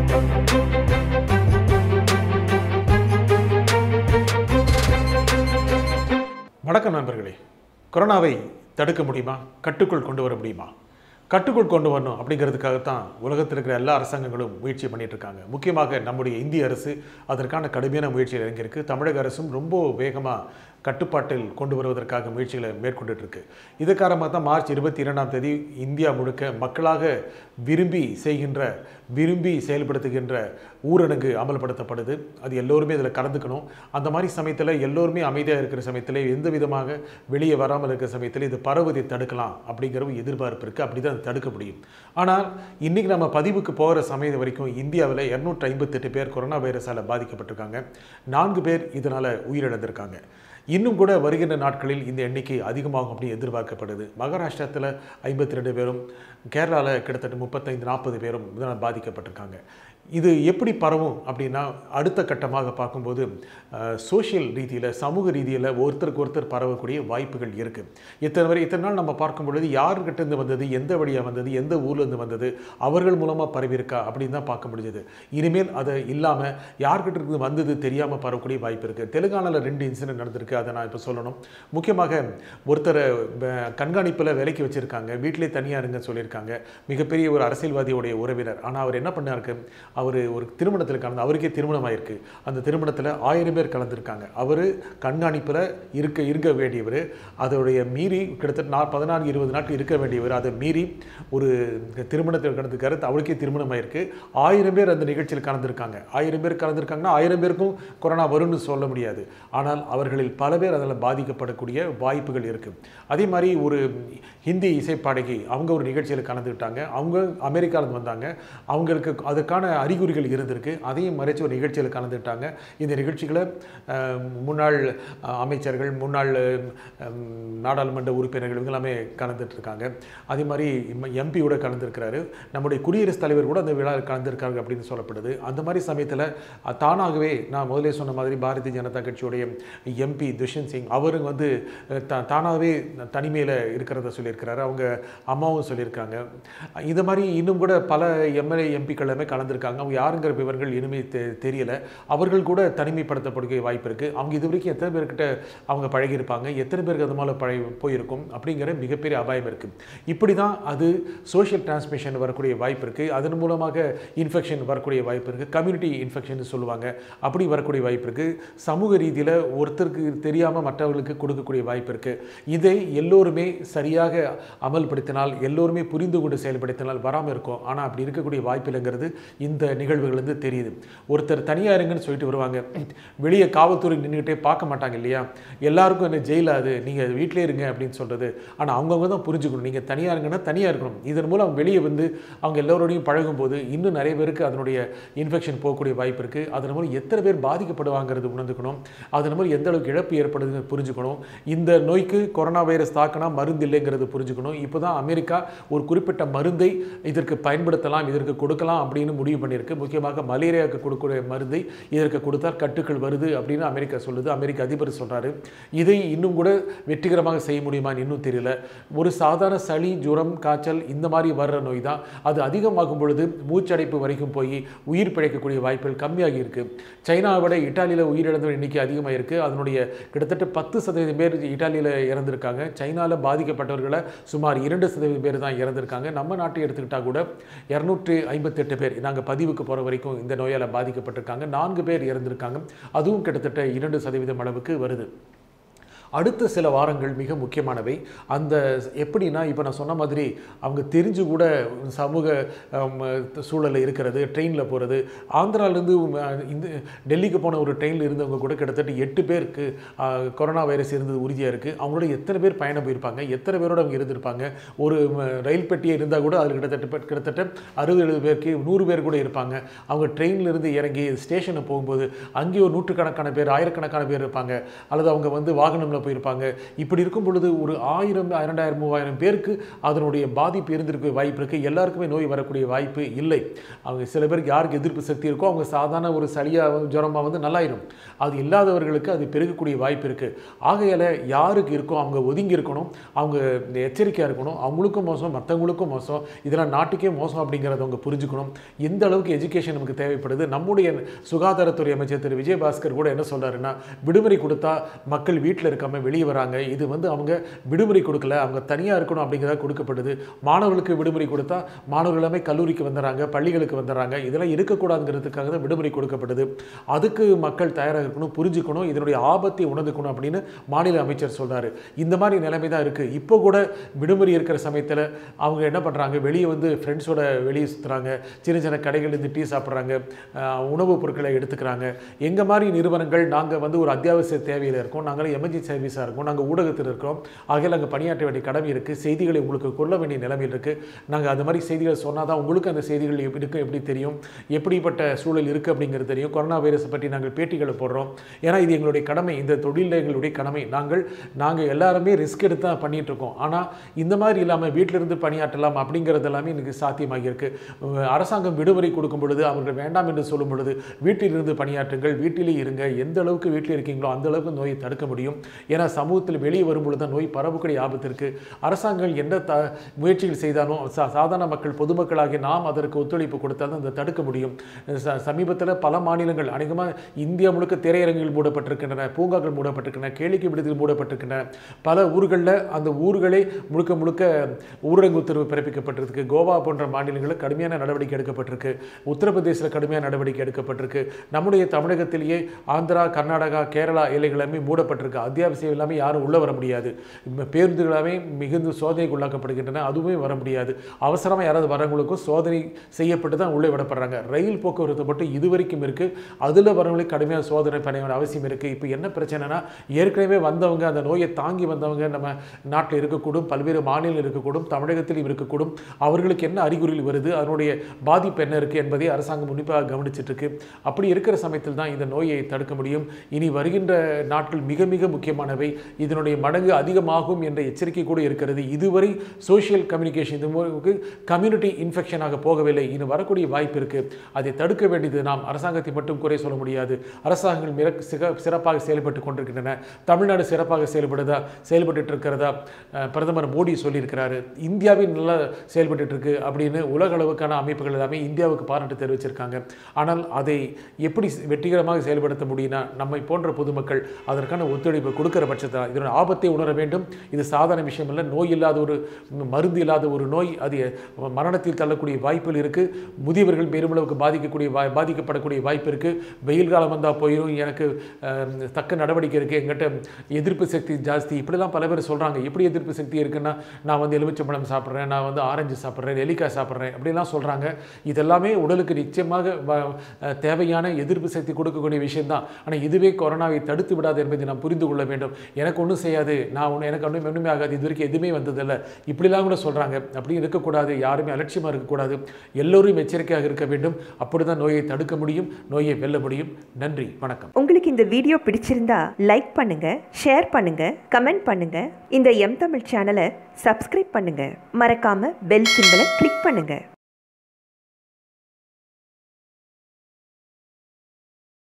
வணக்கம் நண்பர்களே கொரோனாவை தடுக்க முடியுமா கட்டுக்குள் கொண்டு வர முடியுமா கட்டுக்குள் கொண்டு வரணும் அப்படிங்கிறதுக்காகத்தான் உலகத்தில் இருக்கிற எல்லா அரசாங்கங்களும் முயற்சி பண்ணிட்டு இருக்காங்க முக்கியமாக நம்முடைய இந்திய அரசு அதற்கான கடுமையான முயற்சியில் இறங்கியிருக்கு தமிழக அரசும் ரொம்ப வேகமாக கட்டுப்பாட்டில் கொண்டு வருவதற்காக முயற்சிகளை மேற்கொண்டுட்டு இருக்கு இது காரணமாக தான் மார்ச் இருபத்தி இரண்டாம் தேதி இந்தியா முழுக்க மக்களாக விரும்பி செய்கின்ற விரும்பி செயல்படுத்துகின்ற ஊரடங்கு அமல்படுத்தப்படுது அது எல்லோருமே இதில் கலந்துக்கணும் அந்த மாதிரி சமயத்தில் எல்லோருமே அமைதியாக இருக்கிற சமயத்தில் எந்த விதமாக வெளியே வராமல் இருக்கிற சமயத்தில் இது பரவுவதை தடுக்கலாம் அப்படிங்கிற ஒரு எதிர்பார்ப்பு இருக்குது அப்படி தான் தடுக்க முடியும் ஆனால் இன்றைக்கி நம்ம பதிவுக்கு போகிற சமயம் வரைக்கும் இந்தியாவில் இரநூற்றி ஐம்பத்தெட்டு பேர் கொரோனா வைரஸால் பாதிக்கப்பட்டிருக்காங்க நான்கு பேர் இதனால் உயிரிழந்திருக்காங்க இன்னும் கூட வருகின்ற நாட்களில் இந்த எண்ணிக்கை அதிகமாகும் அப்படின்னு எதிர்பார்க்கப்படுது மகாராஷ்டிரத்தில் ஐம்பத்தி ரெண்டு பேரும் கேரளாவில் கிட்டத்தட்ட முப்பத்தைந்து நாற்பது பேரும் இதனால் பாதிக்கப்பட்டிருக்காங்க இது எப்படி பரவும் அப்படின்னா அடுத்த கட்டமாக பார்க்கும்போது சோஷியல் ரீதியில் சமூக ரீதியில் ஒருத்தருக்கு ஒருத்தர் பரவக்கூடிய வாய்ப்புகள் இருக்குது இத்தனை வரை இத்தனை நாள் நம்ம பார்க்கும் பொழுது யார்கிட்ட இருந்து வந்தது எந்த வழியாக வந்தது எந்த ஊர்லேருந்து வந்தது அவர்கள் மூலமாக பரவியிருக்கா அப்படின்னு தான் பார்க்க முடிஞ்சது இனிமேல் அதை இல்லாமல் யார்கிட்ட இருந்து வந்தது தெரியாமல் பரவக்கூடிய வாய்ப்பு இருக்குது தெலுங்கானாவில் ரெண்டு இன்சிடென்ட் நடந்திருக்கு அதை நான் இப்போ சொல்லணும் முக்கியமாக ஒருத்தரை கண்காணிப்பில் விலைக்கு வச்சுருக்காங்க வீட்டிலே தனியாக இருங்க சொல்லியிருக்காங்க மிகப்பெரிய ஒரு அரசியல்வாதியோடைய உறவினர் ஆனால் அவர் என்ன பண்ணாருக்கு அவர் ஒரு திருமணத்தில் கலந்து அவருக்கே திருமணம் ஆயிருக்கு அந்த திருமணத்தில் ஆயிரம் பேர் கலந்துருக்காங்க அவர் கண்காணிப்பில் இருக்க இருக்க வேண்டியவர் அதோடைய மீறி கிட்டத்தட்ட நா பதினான்கு இருபது நாட்கள் இருக்க வேண்டியவர் அதை மீறி ஒரு திருமணத்தில் கலந்துக்காரு அவருக்கே திருமணம் ஆயிருக்கு ஆயிரம் பேர் அந்த நிகழ்ச்சியில் கலந்துருக்காங்க ஆயிரம் பேர் கலந்துருக்காங்கன்னா ஆயிரம் பேருக்கும் கொரோனா வரும்னு சொல்ல முடியாது ஆனால் அவர்களில் பல பேர் அதில் பாதிக்கப்படக்கூடிய வாய்ப்புகள் இருக்குது அதே மாதிரி ஒரு ஹிந்தி இசைப்பாடகி அவங்க ஒரு நிகழ்ச்சியில் கலந்துக்கிட்டாங்க அவங்க அமெரிக்காவிலேருந்து வந்தாங்க அவங்களுக்கு அதற்கான அறிகுறிகள் இருந்திருக்கு அதையும் மறைச்சு ஒரு நிகழ்ச்சியில் கலந்துக்கிட்டாங்க இந்த நிகழ்ச்சிகளை அஹ், முன்னாள் அஹ், அமைச்சர்கள் முன்னாள் அஹ், நாடாளுமன்ற உறுப்பினர்கள் இவங்க எல்லாமே கலந்துட்டு இருக்காங்க அதே மாதிரி எம்பியோட கலந்துருக்கிறாரு நம்முடைய குடியரசுத் தலைவர் கூட அந்த விழாவில் கலந்துருக்காங்க அப்படின்னு சொல்லப்படுது அந்த மாதிரி சமயத்தில் அஹ், தானாகவே நான் முதலே சொன்ன மாதிரி பாரதிய ஜனதா கட்சியுடைய எம்பி துஷ்யந்த் சிங் அவருங்க வந்து அஹ், தா தானாகவே தனிமையில் இருக்கிறத சொல்லியிருக்கிறாரு அவங்க அம்மாவும் சொல்லியிருக்காங்க இந்த மாதிரி இன்னும் கூட பல எம்எல்ஏ எம்பிக்கள் எல்லாமே கலந்துருக்காங்க அவங்க யாருங்கிற விவரங்கள் இனிமே தெ தெரியல அவர்கள் கூட தனிமைப்படுத்தப்படுகிற வாய்ப்பு இருக்குது அவங்க இது வரைக்கும் எத்தனை பேர்கிட்ட அவங்க பழகியிருப்பாங்க எத்தனை பேருக்கு அது மேலே பழகி போயிருக்கும் அப்படிங்கிற மிகப்பெரிய அபாயம் இருக்குது இப்படி தான் அது சோஷியல் டிரான்ஸ்மிஷன் வரக்கூடிய வாய்ப்பு இருக்குது அதன் மூலமாக இன்ஃபெக்ஷன் வரக்கூடிய வாய்ப்பு இருக்குது கம்யூனிட்டி இன்ஃபெக்ஷன் சொல்லுவாங்க அப்படி வரக்கூடிய வாய்ப்பு இருக்குது சமூக ரீதியில் ஒருத்தருக்கு தெரியாமல் மற்றவர்களுக்கு கொடுக்கக்கூடிய வாய்ப்பு இருக்குது இதை எல்லோருமே சரியாக அமல்படுத்தினால் எல்லோருமே புரிந்து கொண்டு செயல்படுத்தினால் வராமல் இருக்கும் ஆனால் அப்படி இருக்கக்கூடிய வாய்ப்பு இல்லைங்கிறது இந்த நிகழ்வுகள்லேருந்து தெரியுது ஒருத்தர் தனியாக இருங்கன்னு சொல்லிட்டு வருவாங்க வெளியே காவல்துறை நின்றுக்கிட்டே பார்க்க மாட்டாங்க இல்லையா எல்லாருக்கும் என்ன ஜெயில் அது நீங்கள் வீட்டிலே இருங்க அப்படின்னு சொல்கிறது ஆனால் அவங்கவுங்க தான் புரிஞ்சுக்கணும் நீங்கள் தனியாக இருங்கன்னா தனியாக இருக்கணும் இதன் மூலம் வெளியே வந்து அவங்க எல்லோரோடையும் பழகும்போது இன்னும் நிறைய பேருக்கு அதனுடைய இன்ஃபெக்ஷன் போகக்கூடிய வாய்ப்பு இருக்குது அதன் மூலம் எத்தனை பேர் பாதிக்கப்படுவாங்கிறது உணர்ந்துக்கணும் அதன் மூலம் எந்த அளவுக்கு இழப்பு ஏற்படுதுன்னு புரிஞ்சுக்கணும் இந்த நோய்க்கு கொரோனா வைரஸ் தாக்கினா மருந்து இல்லைங்கிறது புரிஞ்சுக்கணும் இப்போ தான் அமெரிக்கா ஒரு குறிப்பிட்ட மருந்தை இதற்கு பயன்படுத்தலாம் இதற்கு கொடுக்கலாம் அப்படின்னு முடிவு பண்ணியிருக்கு முக்கியமாக மலேரியாவுக்கு கொடுக்கக்கூடிய மருந்தை இதற்கு கொடுத்தால் கட்டுக்கள் வருது அப்படின்னு அமெரிக்கா சொல்லுது அமெரிக்க அதிபர் சொல்கிறாரு இதை இன்னும் கூட வெற்றிகரமாக செய்ய முடியுமான்னு இன்னும் தெரியல ஒரு சாதாரண சளி ஜுரம் காய்ச்சல் இந்த மாதிரி வர்ற நோய் தான் அது அதிகமாகும் பொழுது மூச்சடைப்பு வரைக்கும் போய் உயிர் பிழைக்கக்கூடிய வாய்ப்புகள் கம்மியாகி இருக்கு சைனாவை விட இட்டாலியில் உயிரிழந்தவர் எண்ணிக்கை அதிகமாக இருக்குது அதனுடைய கிட்டத்தட்ட பத்து சதவீதம் பேர் இட்டாலியில் இறந்திருக்காங்க சைனாவில் பாதிக்கப்பட்டவர்களை சுமார் இரண்டு சதவீதம் பேர் தான் இறந்திருக்காங்க நம்ம நாட்டை எடுத்துக்கிட்டால் கூட இரநூற்றி ஐம்பத்தெட்டு பேர் நாங்கள் பதிவுக்கு போகிற வரைக்கும் இந்த நோயால் பாதிக்கப்பட்டிருக்காங்க நான்கு பேர் இறந்திருக்காங்க அதுவும் கிட்டத்தட்ட இரண்டு சதவீதம் அளவுக்கு வருது அடுத்த சில வாரங்கள் மிக முக்கியமானவை அந்த எப்படின்னா இப்போ நான் சொன்ன மாதிரி அவங்க தெரிஞ்சு கூட சமூக ஹம், சூழல்ல இருக்கிறது ட்ரெயினில் போகிறது ஆந்திராலேருந்து இந்த டெல்லிக்கு போன ஒரு ட்ரெயினில் இருந்தவங்க கூட கிட்டத்தட்ட எட்டு பேருக்கு ஆஹ், கொரோனா வைரஸ் இருந்தது உறுதியாக இருக்குது அவங்களோட எத்தனை பேர் பயணம் போயிருப்பாங்க எத்தனை பேரோட அவங்க இருந்திருப்பாங்க ஒரு ம, ரயில் பெட்டியே இருந்தால் கூட அதில் கிட்டத்தட்ட பே- கிட்டத்தட்ட அறுபது எழுபது பேருக்கு நூறு பேர் கூட இருப்பாங்க அவங்க ட்ரெயின்ல இருந்து இறங்கி ஸ்டேஷனுக்கு போகும்போது அங்கேயும் ஒரு நூற்றுக்கணக்கான பேர் ஆயிரக்கணக்கான பேர் இருப்பாங்க அல்லது அவங்க வந்து வாகனம்ல இல்லாமல் போயிருப்பாங்க இப்படி இருக்கும் பொழுது ஒரு ஆயிரம் இரண்டாயிரம் மூவாயிரம் பேருக்கு அதனுடைய பாதிப்பு இருந்திருக்க வாய்ப்பு இருக்குது எல்லாருக்குமே நோய் வரக்கூடிய வாய்ப்பு இல்லை அவங்க சில பேருக்கு யாருக்கு எதிர்ப்பு சக்தி இருக்கோ அவங்க சாதாரண ஒரு சளியாக ஜுரமாக வந்து நல்லாயிடும் அது இல்லாதவர்களுக்கு அது பெருகக்கூடிய வாய்ப்பு இருக்குது ஆகையால் யாருக்கு இருக்கோ அவங்க ஒதுங்கி இருக்கணும் அவங்க எச்சரிக்கையாக இருக்கணும் அவங்களுக்கும் மோசம் மற்றவங்களுக்கும் மோசம் இதெல்லாம் நாட்டுக்கே மோசம் அப்படிங்கிறத அவங்க புரிஞ்சுக்கணும் எந்த அளவுக்கு எஜுகேஷன் நமக்கு தேவைப்படுது நம்முடைய சுகாதாரத்துறை அமைச்சர் திரு விஜயபாஸ்கர் கூட என்ன சொல்றாருன்னா விடுமுறை கொடுத்தா மக்கள் வீட்டில் இருக்காம வெளியே வராங்க இது வந்து அவங்க விடுமுறை கொடுக்கல அவங்க தனியாக இருக்கணும் அப்படிங்கிறத கொடுக்கப்படுது மாணவர்களுக்கு விடுமுறை கொடுத்தா மாணவர்கள் எல்லாமே கல்லூரிக்கு வந்துடுறாங்க பள்ளிகளுக்கு வந்துடுறாங்க இதெல்லாம் இருக்கக்கூடாதுங்கிறதுக்காக தான் விடுமுறை கொடுக்கப்படுது அதுக்கு மக்கள் தயாராக இருக்கணும் புரிஞ்சுக்கணும் இதனுடைய ஆபத்தை உணர்ந்துக்கணும் அப்படின்னு மாநில அமைச்சர் சொல்றாரு இந்த மாதிரி நிலைமை தான் இருக்குது இப்போ கூட விடுமுறை இருக்கிற சமயத்தில் அவங்க என்ன பண்ணுறாங்க வெளியே வந்து ஃப்ரெண்ட்ஸோட வெளியே சுற்றுறாங்க சின்ன சின்ன கடைகள்லேருந்து டீ சாப்பிட்றாங்க அஹ், உணவுப் பொருட்களை எடுத்துக்கிறாங்க எங்கள் மாதிரி நிறுவனங்கள் நாங்கள் வந்து ஒரு அத்தியாவசிய தேவையில் இருக்கோம் நாங்கள் எமர்ஜென்சி சர்வீஸாக இருக்கோம் நாங்கள் ஊடகத்தில் இருக்கிறோம் ஆகையில் அங்கே பணியாற்ற வேண்டிய கடமை இருக்குது செய்திகளை உங்களுக்கு கொள்ள வேண்டிய நிலைமையில் இருக்குது நாங்கள் அது மாதிரி செய்திகள் சொன்னால் தான் உங்களுக்கு அந்த செய்திகள் எப்படி இருக்கு எப்படி தெரியும் எப்படிப்பட்ட சூழல் இருக்குது அப்படிங்கிறது தெரியும் கொரோனா வைரஸை பற்றி நாங்கள் பேட்டிகளை போடுறோம் ஏன்னா இது எங்களுடைய கடமை இந்த தொழிலில் எங்களுடைய கடமை நாங்கள் நாங்கள் எல்லாருமே ரிஸ்க் எடுத்து தான் பண்ணிட்டு இருக்கோம் ஆனால் இந்த மாதிரி இல்லாமல் வீட்டிலிருந்து பணியாற்றலாம் அப்படிங்கிறது எல்லாமே எனக்கு சாத்தியமாகி இருக்கு அஹ் அரசாங்கம் விடுமுறை கொடுக்கும் பொழுது அவர்கள் வேண்டாம் என்று சொல்லும் பொழுது வீட்டிலிருந்து பணியாற்றுங்கள் வீட்டிலே இருங்க எந்த அளவுக்கு வீட்டில் இருக்கீங்களோ அந்த அளவுக்கு நோயை தடுக்க முடியும் ஏன்னா சமூகத்தில் வெளியே வரும்பொழுது தான் நோய் பரவக்கூடிய ஆபத்து இருக்கு அரசாங்கம் என்ன த முயற்சிகள் செய்தாலும் சா- சாதாரண மக்கள் பொதுமக்களாகிய நாம் அதற்கு ஒத்துழைப்பு கொடுத்தால் தான் அதை தடுக்க முடியும் ச- சமீபத்தில் பல மாநிலங்கள் அநேகமாக இந்தியா முழுக்க திரையரங்குகள் மூடப்பட்டிருக்கின்றன பூங்காக்கள் மூடப்பட்டிருக்கின்றன கேளிக்கை விடுதிகள் மூடப்பட்டிருக்கின்றன பல ஊர்களில் அந்த ஊர்களே முழுக்க முழுக்க ஊரடங்கு உத்தரவு பிறப்பிக்கப்பட்டிருக்கு கோவா போன்ற மாநிலங்களில் கடுமையான நடவடிக்கை எடுக்கப்பட்டிருக்கு உத்தரப்பிரதேசத்தில் கடுமையான நடவடிக்கை எடுக்கப்பட்டிருக்கு நம்முடைய தமிழகத்திலேயே ஆந்திரா கர்நாடகா கேரளா எல்லைகள் எல்லாமே மூடப்பட்டிருக்கு அத்தியாவசியம் எல்லாமே யாரும் உள்ளே வர முடியாது இப்ப பேருந்துகளாமே மிகுந்த சோதனைக்கு உள்ளாக்கப்படுகின்றன அதுவுமே வர முடியாது அவசரமாக யாராவது வரவங்களுக்கும் சோதனை செய்யப்பட்டு தான் உள்ளே விடப்படுறாங்க ரயில் போக்குவரத்து மட்டும் இதுவரைக்கும் இருக்குது அதில் வரவங்களுக்கு கடுமையாக சோதனை பண்ண வேண்டிய அவசியம் இருக்குது இப்போ என்ன பிரச்சனைனா ஏற்கனவே வந்தவங்க அந்த நோயை தாங்கி வந்தவங்க நம்ம நாட்டில் இருக்கக்கூடும் பல்வேறு மாநிலங்கள் இருக்கக்கூடும் தமிழகத்திலும் இருக்கக்கூடும் அவர்களுக்கு என்ன அறிகுறிகள் வருது அதனுடைய பாதிப்பு என்ன இருக்குது என்பதை அரசாங்கம் உன்னிப்பாக கவனிச்சிட்டு இருக்கு அப்படி இருக்கிற சமயத்தில் தான் இந்த நோயை தடுக்க முடியும் இனி வருகின்ற நாட்கள் மிக மிக முக்கியமானவை இதனுடைய மடங்கு அதிகமாகும் என்ற எச்சரிக்கை கூட இருக்கிறது இதுவரை சோஷியல் கம்யூனிகேஷன் இது கம்யூனிட்டி இன்ஃபெக்ஷனாக போகவில்லை இனி வரக்கூடிய வாய்ப்பு இருக்கு அதை தடுக்க வேண்டியது நாம் அரசாங்கத்தை மட்டும் குறை சொல்ல முடியாது அரசாங்கங்கள் மிக சிக- சிறப்பாக செயல்பட்டு கொண்டிருக்கின்றன தமிழ்நாடு சிறப்பாக செயல்படுதா செயல்பட்டு இருக்கிறதா அஹ், பிரதமர் மோடி சொல்லியிருக்கிறாரு இந்தியாவின் நல்லா செயல்பட்டு இருக்கு அப்படின்னு உலக அளவுக்கான அமைப்புகள் எல்லாமே இந்தியாவுக்கு பாராட்டு தெரிவிச்சிருக்காங்க ஆனால் அதை எப்படி வெற்றிகரமாக செயல்படுத்த முடியும்னா நம்மை போன்ற பொதுமக்கள் அதற்கான ஒத்துழைப்பு கொடுக்கிற பட்சத்தில் இதனுடைய ஆபத்தை உணர வேண்டும் இது சாதாரண விஷயம் இல்லை நோய் இல்லாத ஒரு மருந்து இல்லாத ஒரு நோய் அது மரணத்தில் தள்ளக்கூடிய வாய்ப்புகள் இருக்கு முதியவர்கள் பெருமளவுக்கு பாதிக்கக்கூடிய வாய் பாதிக்கப்படக்கூடிய வாய்ப்பு இருக்கு வெயில் காலம் வந்தால் போயிடும் எனக்கு அஹ், தக்க நடவடிக்கை இருக்கு எங்கிட்ட எதிர்ப்பு சக்தி ஜாஸ்தி இப்படிலாம் பல பேர் சொல்றாங்க எப்படி எதிர்ப்பு சக்தி இருக்குன்னா நான் வந்து எலுமிச்சம்பழம் சாப்பிட்றேன் நான் வந்து ஆரஞ்சு சாப்பிட்றேன் நெல்லிக்காய் சாப்பிட்றேன் அப்படிலாம் சொல்றாங்க இதெல்லாமே உடலுக்கு நிச்சயமாக வ- அஹ், தேவையான எதிர்ப்பு சக்தி கொடுக்கக்கூடிய விஷயம்தான் ஆனால் இதுவே கொரோனாவை தடுத்து விடாது என்பதை நாம் புரிந்து கொள்ள வேண்டும் எனக்கு ஒன்றும் செய்யாது நான் ஒன்று எனக்கு ஒன்றும் ஒன்றுமே ஆகாது இது வரைக்கும் எதுவுமே வந்ததில்லை இப்படிலாம் கூட சொல்றாங்க அப்படி இருக்கக்கூடாது யாருமே அலட்சியமாக இருக்கக்கூடாது எல்லோரும் எச்சரிக்கையாக இருக்க வேண்டும் அப்படிதான் நோயை தடுக்க முடியும் நோயை வெல்ல முடியும் நன்றி வணக்கம் உங்களுக்கு இந்த வீடியோ பிடிச்சிருந்தா லைக் பண்ணுங்க ஷேர் பண்ணுங்க கமெண்ட் பண்ணுங்க இந்த எம் தமிழ் சேனலை சப்ஸ்கிரைப் பண்ணுங்க மறக்காம பெல் சிம்பலை கிளிக் பண்ணுங்க